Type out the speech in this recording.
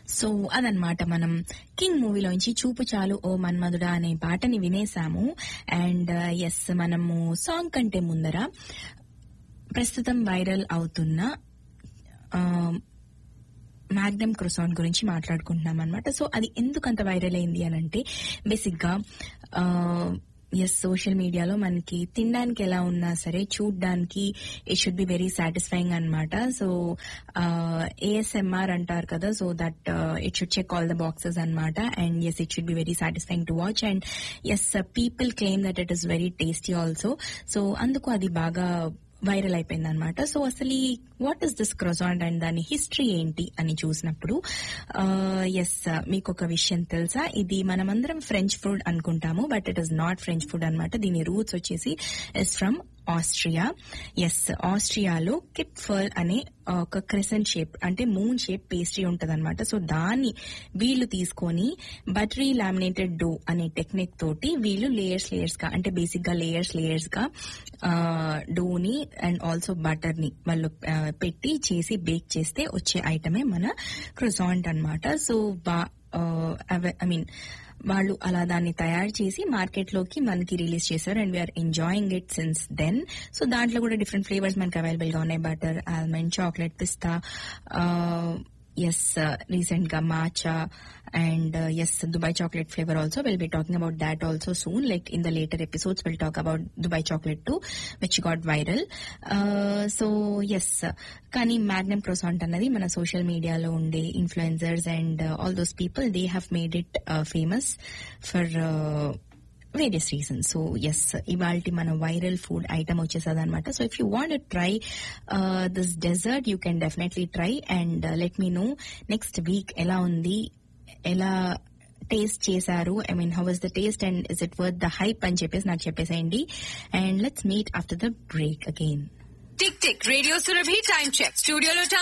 so అదనమాట మనం king మూవీలోంచి చూపు చాలు ఓ మన్మధుడా అనే పాటని వినేసాము అండ్ ఎస్ మనము సాంగ్ కంటే ముందర ప్రస్తుతం వైరల్ అవుతున్న మ్యాగ్నమ్ క్రొసాన్ గురించి మాట్లాడుకుంటున్నాం అనమాట సో అది ఎందుకు అంత వైరల్ అయింది అని అంటే బేసిక్ గా ఎస్ సోషల్ మీడియాలో మనకి తినడానికి ఎలా ఉన్నా సరే చూడ్డానికి it should be very satisfying అనమాట సో ఏఎస్ఎంఆర్ అంటారు కదా so that it should check all the boxes అనమాట and yes it should be very satisfying to watch and yes people claim that it is very tasty also so అందుకు అది బాగా viral అయిపోయింది అనమాట so అసలు what is this croissant and దాని history ఏంటి అని చూసినప్పుడు ఎస్ మీకు ఒక విషయం తెలుసా ఇది మనమందరం ఫ్రెంచ్ ఫుడ్ అనుకుంటాము but it is not French food అనమాట దీని రూట్స్ వచ్చేసి ఇస్ ఫ్రమ్ ఆస్ట్రియా ఎస్ ఆస్ట్రియాలో కిప్ ఫర్ల్ అనే ఒక క్రెసెంట్ షేప్ అంటే మూన్ షేప్ పేస్ట్రీ ఉంటదన్నమాట సో దాన్ని వీళ్ళు తీసుకొని బటరీ లామినేటెడ్ డో అనే టెక్నిక్ తోటి వీళ్ళు లేయర్స్ లేయర్స్ గా అంటే బేసిక్ గా లేయర్స్ లేయర్స్ గా డోని అండ్ ఆల్సో బటర్ ని వాళ్ళు పెట్టి చేసి బేక్ చేస్తే వచ్చే ఐటమే మన క్రొజాంట్ అనమాట సో ఐ మీన్ వాళ్ళు అలా దాన్ని తయారు చేసి మార్కెట్ లోకి మనకి రిలీజ్ చేశారు and we are enjoying it since then so దాంట్లో కూడా డిఫరెంట్ ఫ్లేవర్స్ మనకి అవైలబుల్ గా ఉన్నాయి బటర్ ఆల్మండ్ చాక్లెట్ పిస్తా ఎస్ రీసెంట్ గా matcha and yes Dubai chocolate flavour also will be talking about that also soon like in the later episodes will talk about Dubai chocolate to which got viral so yes కానీ Magnum croissant అన్నది మన social మీడియాలో ఉండే influencers and all those people they have made it famous for various reasons so yes ఇవాళ మన viral food item వచ్చేసది అనమాట so if you want try this dessert you can definitely try and let me know next week ఎలా ఉంది ఎలా taste చేశారు I mean how is the taste and is it worth the hype అని చెప్పేసి నాకు చెప్పేసేయండి and let's meet after the break again tick tick radio Surabhi time check స్టూడియోలో time